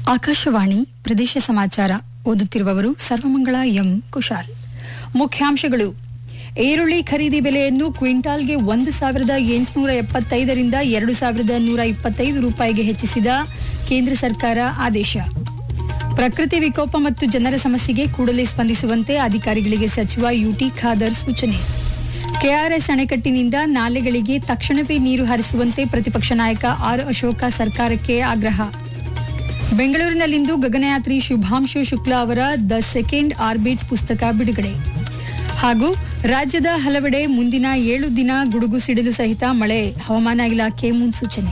ಆಕಾಶವಾಣಿ ಪ್ರದೇಶ ಸಮಾಚಾರ ಓದುತ್ತಿರುವವರು ಸರ್ವಮಂಗಳ ಎಂ ಕುಶಾಲ್ ಮುಖ್ಯಾಂಶಗಳು ಈರುಳ್ಳಿ ಖರೀದಿ ಬೆಲೆಯನ್ನು ಕ್ವಿಂಟಾಲ್ಗೆ ಒಂದು ಸಾವಿರದ ಎಂಟುನೂರ ಎಪ್ಪತ್ತೈದರಿಂದ ಎರಡು ಸಾವಿರದ ನೂರ ಇಪ್ಪತ್ತೈದು ರೂಪಾಯಿಗೆ ಹೆಚ್ಚಿಸಿದ ಕೇಂದ್ರ ಸರ್ಕಾರ ಆದೇಶ ಪ್ರಕೃತಿ ವಿಕೋಪ ಮತ್ತು ಜನರ ಸಮಸ್ಯೆಗೆ ಕೂಡಲೇ ಸ್ಪಂದಿಸುವಂತೆ ಅಧಿಕಾರಿಗಳಿಗೆ ಸಚಿವ ಯುಟಿ ಖಾದರ್ ಸೂಚನೆ ಕೆಆರ್ಎಸ್ ಅಣೆಕಟ್ಟಿನಿಂದ ನಾಲೆಗಳಿಗೆ ತಕ್ಷಣವೇ ನೀರು ಹರಿಸುವಂತೆ ಪ್ರತಿಪಕ್ಷ ನಾಯಕ ಆರ್ ಅಶೋಕ ಸರ್ಕಾರಕ್ಕೆ ಆಗ್ರಹ ಬೆಂಗಳೂರಿನಲ್ಲಿಂದು ಗಗನಯಾತ್ರಿ ಶುಭಾಂಶು ಶುಕ್ಲಾ ಅವರ ದ ಸೆಕೆಂಡ್ ಆರ್ಬಿಟ್ ಪುಸ್ತಕ ಬಿಡುಗಡೆ ಹಾಗೂ ರಾಜ್ಯದ ಹಲವೆಡೆ ಮುಂದಿನ ಏಳು ದಿನ ಗುಡುಗು ಸಿಡಿಲು ಸಹಿತ ಮಳೆ ಹವಾಮಾನ ಇಲಾಖೆ ಮುನ್ಸೂಚನೆ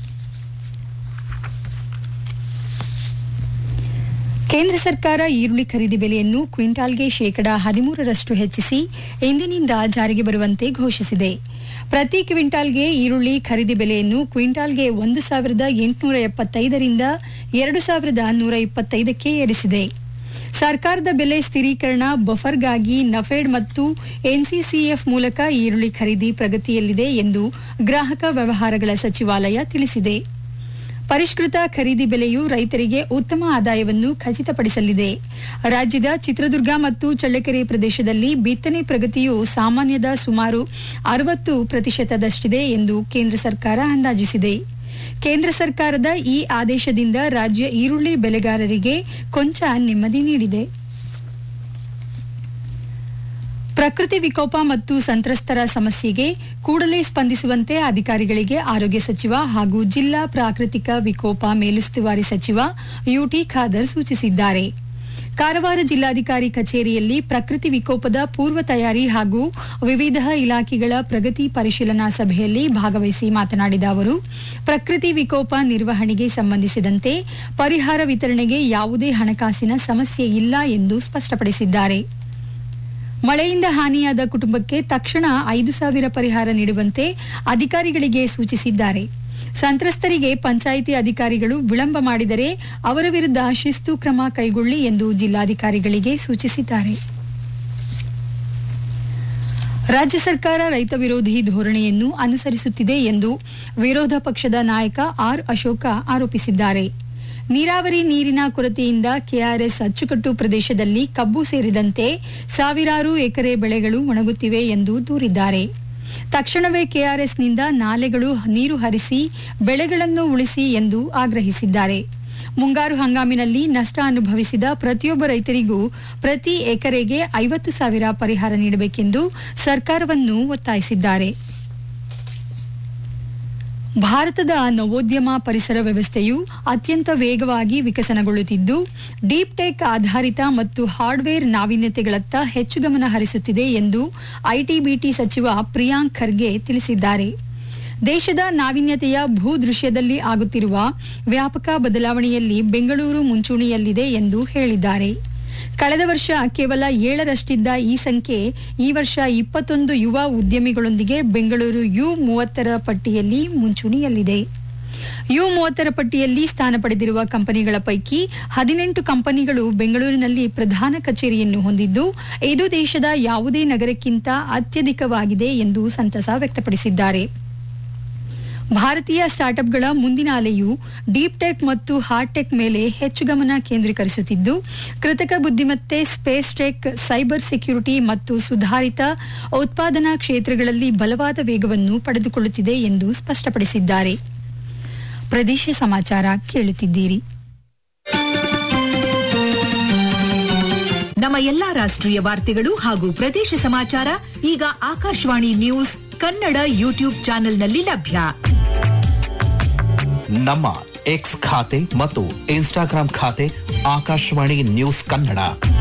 ಕೇಂದ್ರ ಸರ್ಕಾರ ಈರುಳ್ಳಿ ಖರೀದಿ ಬೆಲೆಯನ್ನು ಕ್ವಿಂಟಾಲ್ಗೆ ಶೇಕಡಾ ಹದಿಮೂರರಷ್ಟು ಹೆಚ್ಚಿಸಿ ಇಂದಿನಿಂದ ಜಾರಿಗೆ ಬರುವಂತೆ ಘೋಷಿಸಿದೆ ಪ್ರತಿ ಕ್ವಿಂಟಾಲ್ಗೆ ಈರುಳ್ಳಿ ಖರೀದಿ ಬೆಲೆಯನ್ನು ಕ್ವಿಂಟಾಲ್ಗೆ ಒಂದು ಸಾವಿರದ ಎಂಟುನೂರ ಎಪ್ಪತ್ತೈದರಿಂದ ಎರಡು ಸಾವಿರದ ನೂರ ಇಪ್ಪತ್ತೈದಕ್ಕೆ ಏರಿಸಿದೆ ಸರ್ಕಾರದ ಬೆಲೆ ಸ್ಥಿರೀಕರಣ ಬಫರ್ಗಾಗಿ ನಫೆಡ್ ಮತ್ತು ಎನ್ಸಿಸಿಎಫ್ ಮೂಲಕ ಈರುಳ್ಳಿ ಖರೀದಿ ಪ್ರಗತಿಯಲ್ಲಿದೆ ಎಂದು ಗ್ರಾಹಕ ವ್ಯವಹಾರಗಳ ಸಚಿವಾಲಯ ತಿಳಿಸಿದೆ ಪರಿಷ್ಕೃತ ಖರೀದಿ ಬೆಲೆಯು ರೈತರಿಗೆ ಉತ್ತಮ ಆದಾಯವನ್ನು ಖಚಿತಪಡಿಸಲಿದೆ ರಾಜ್ಯದ ಚಿತ್ರದುರ್ಗ ಮತ್ತು ಚಳ್ಳಕೆರೆ ಪ್ರದೇಶದಲ್ಲಿ ಬಿತ್ತನೆ ಪ್ರಗತಿಯು ಸಾಮಾನ್ಯದ ಸುಮಾರು ಅರವತ್ತು ಪ್ರತಿಶತದಷ್ಟಿದೆ ಎಂದು ಕೇಂದ್ರ ಸರ್ಕಾರ ಅಂದಾಜಿಸಿದೆ ಕೇಂದ್ರ ಸರ್ಕಾರದ ಈ ಆದೇಶದಿಂದ ರಾಜ್ಯ ಈರುಳ್ಳಿ ಬೆಳೆಗಾರರಿಗೆ ಕೊಂಚ ನೆಮ್ಮದಿ ನೀಡಿದೆ ಪ್ರಕೃತಿ ವಿಕೋಪ ಮತ್ತು ಸಂತ್ರಸ್ತರ ಸಮಸ್ಯೆಗೆ ಕೂಡಲೇ ಸ್ಪಂದಿಸುವಂತೆ ಅಧಿಕಾರಿಗಳಿಗೆ ಆರೋಗ್ಯ ಸಚಿವ ಹಾಗೂ ಜಿಲ್ಲಾ ಪ್ರಾಕೃತಿಕ ವಿಕೋಪ ಮೇಲುಸ್ತುವಾರಿ ಸಚಿವ ಯುಟಿ ಖಾದರ್ ಸೂಚಿಸಿದ್ದಾರೆ ಕಾರವಾರ ಜಿಲ್ಲಾಧಿಕಾರಿ ಕಚೇರಿಯಲ್ಲಿ ಪ್ರಕೃತಿ ವಿಕೋಪದ ಪೂರ್ವ ತಯಾರಿ ಹಾಗೂ ವಿವಿಧ ಇಲಾಖೆಗಳ ಪ್ರಗತಿ ಪರಿಶೀಲನಾ ಸಭೆಯಲ್ಲಿ ಭಾಗವಹಿಸಿ ಮಾತನಾಡಿದ ಅವರು ಪ್ರಕೃತಿ ವಿಕೋಪ ನಿರ್ವಹಣೆಗೆ ಸಂಬಂಧಿಸಿದಂತೆ ಪರಿಹಾರ ವಿತರಣೆಗೆ ಯಾವುದೇ ಹಣಕಾಸಿನ ಸಮಸ್ಯೆ ಇಲ್ಲ ಎಂದು ಸ್ಪಷ್ಟಪಡಿಸಿದ್ದಾರೆ ಮಳೆಯಿಂದ ಹಾನಿಯಾದ ಕುಟುಂಬಕ್ಕೆ ತಕ್ಷಣ ಐದು ಸಾವಿರ ಪರಿಹಾರ ನೀಡುವಂತೆ ಅಧಿಕಾರಿಗಳಿಗೆ ಸೂಚಿಸಿದ್ದಾರೆ ಸಂತ್ರಸ್ತರಿಗೆ ಪಂಚಾಯಿತಿ ಅಧಿಕಾರಿಗಳು ವಿಳಂಬ ಮಾಡಿದರೆ ಅವರ ವಿರುದ್ಧ ಶಿಸ್ತು ಕ್ರಮ ಕೈಗೊಳ್ಳಿ ಎಂದು ಜಿಲ್ಲಾಧಿಕಾರಿಗಳಿಗೆ ಸೂಚಿಸಿದ್ದಾರೆ ರಾಜ್ಯ ಸರ್ಕಾರ ರೈತ ವಿರೋಧಿ ಧೋರಣೆಯನ್ನು ಅನುಸರಿಸುತ್ತಿದೆ ಎಂದು ವಿರೋಧ ಪಕ್ಷದ ನಾಯಕ ಆರ್ ಅಶೋಕ ಆರೋಪಿಸಿದ್ದಾರೆ ನೀರಾವರಿ ನೀರಿನ ಕೊರತೆಯಿಂದ ಕೆಆರ್ಎಸ್ ಅಚ್ಚುಕಟ್ಟು ಪ್ರದೇಶದಲ್ಲಿ ಕಬ್ಬು ಸೇರಿದಂತೆ ಸಾವಿರಾರು ಎಕರೆ ಬೆಳೆಗಳು ಒಣಗುತ್ತಿವೆ ಎಂದು ದೂರಿದ್ದಾರೆ ತಕ್ಷಣವೇ ಕೆಆರ್ಎಸ್ನಿಂದ ನಾಲೆಗಳು ನೀರು ಹರಿಸಿ ಬೆಳೆಗಳನ್ನು ಉಳಿಸಿ ಎಂದು ಆಗ್ರಹಿಸಿದ್ದಾರೆ ಮುಂಗಾರು ಹಂಗಾಮಿನಲ್ಲಿ ನಷ್ಟ ಅನುಭವಿಸಿದ ಪ್ರತಿಯೊಬ್ಬ ರೈತರಿಗೂ ಪ್ರತಿ ಎಕರೆಗೆ ಐವತ್ತು ಸಾವಿರ ಪರಿಹಾರ ನೀಡಬೇಕೆಂದು ಸರ್ಕಾರವನ್ನು ಒತ್ತಾಯಿಸಿದ್ದಾರೆ ಭಾರತದ ನವೋದ್ಯಮ ಪರಿಸರ ವ್ಯವಸ್ಥೆಯು ಅತ್ಯಂತ ವೇಗವಾಗಿ ವಿಕಸನಗೊಳ್ಳುತ್ತಿದ್ದು ಡೀಪ್ ಟೆಕ್ ಆಧಾರಿತ ಮತ್ತು ಹಾರ್ಡ್ವೇರ್ ನಾವೀನ್ಯತೆಗಳತ್ತ ಹೆಚ್ಚು ಗಮನ ಹರಿಸುತ್ತಿದೆ ಎಂದು ಐಟಿಬಿಟಿ ಸಚಿವ ಪ್ರಿಯಾಂಕ್ ಖರ್ಗೆ ತಿಳಿಸಿದ್ದಾರೆ ದೇಶದ ನಾವೀನ್ಯತೆಯ ಭೂದೃಶ್ಯದಲ್ಲಿ ಆಗುತ್ತಿರುವ ವ್ಯಾಪಕ ಬದಲಾವಣೆಯಲ್ಲಿ ಬೆಂಗಳೂರು ಮುಂಚೂಣಿಯಲ್ಲಿದೆ ಎಂದು ಹೇಳಿದ್ದಾರೆ ಕಳೆದ ವರ್ಷ ಕೇವಲ ಏಳರಷ್ಟಿದ್ದ ಈ ಸಂಖ್ಯೆ ಈ ವರ್ಷ ಇಪ್ಪತ್ತೊಂದು ಯುವ ಉದ್ಯಮಿಗಳೊಂದಿಗೆ ಬೆಂಗಳೂರು ಯು ಮೂವತ್ತರ ಪಟ್ಟಿಯಲ್ಲಿ ಮುಂಚೂಣಿಯಲ್ಲಿದೆ ಯು ಮೂವತ್ತರ ಪಟ್ಟಿಯಲ್ಲಿ ಸ್ಥಾನ ಪಡೆದಿರುವ ಕಂಪನಿಗಳ ಪೈಕಿ ಹದಿನೆಂಟು ಕಂಪನಿಗಳು ಬೆಂಗಳೂರಿನಲ್ಲಿ ಪ್ರಧಾನ ಕಚೇರಿಯನ್ನು ಹೊಂದಿದ್ದು ಇದು ದೇಶದ ಯಾವುದೇ ನಗರಕ್ಕಿಂತ ಅತ್ಯಧಿಕವಾಗಿದೆ ಎಂದು ಸಂತಸ ವ್ಯಕ್ತಪಡಿಸಿದ್ದಾರೆ ಭಾರತೀಯ ಸ್ಟಾರ್ಟ್ಅಪ್ಗಳ ಮುಂದಿನ ಅಲೆಯು ಡೀಪ್ ಟೆಕ್ ಮತ್ತು ಹಾರ್ಡ್ ಟೆಕ್ ಮೇಲೆ ಹೆಚ್ಚು ಗಮನ ಕೇಂದ್ರೀಕರಿಸುತ್ತಿದ್ದು ಕೃತಕ ಬುದ್ಧಿಮತ್ತೆ ಸ್ಪೇಸ್ ಟೆಕ್ ಸೈಬರ್ ಸೆಕ್ಯುರಿಟಿ ಮತ್ತು ಸುಧಾರಿತ ಉತ್ಪಾದನಾ ಕ್ಷೇತ್ರಗಳಲ್ಲಿ ಬಲವಾದ ವೇಗವನ್ನು ಪಡೆದುಕೊಳ್ಳುತ್ತಿದೆ ಎಂದು ಸ್ಪಷ್ಟಪಡಿಸಿದ್ದಾರೆ ಪ್ರದೇಶ ಸಮಾಚಾರ ಕೇಳುತ್ತಿದ್ದೀರಿ ನಮ್ಮ ಎಲ್ಲಾ ರಾಷ್ಟ್ರೀಯ ವಾರ್ತೆಗಳು ಹಾಗೂ ಪ್ರದೇಶ ಸಮಾಚಾರ ಈಗ ಆಕಾಶವಾಣಿ ನ್ಯೂಸ್ ಕನ್ನಡ ಯೂಟ್ಯೂಬ್ ಚಾನೆಲ್ನಲ್ಲಿ ಲಭ್ಯ ನಮ್ಮ ಎಕ್ಸ್ ಖಾತೆ ಮತ್ತು ಇನ್ಸ್ಟಾಗ್ರಾಂ ಖಾತೆ ಆಕಾಶವಾಣಿ ನ್ಯೂಸ್ ಕನ್ನಡ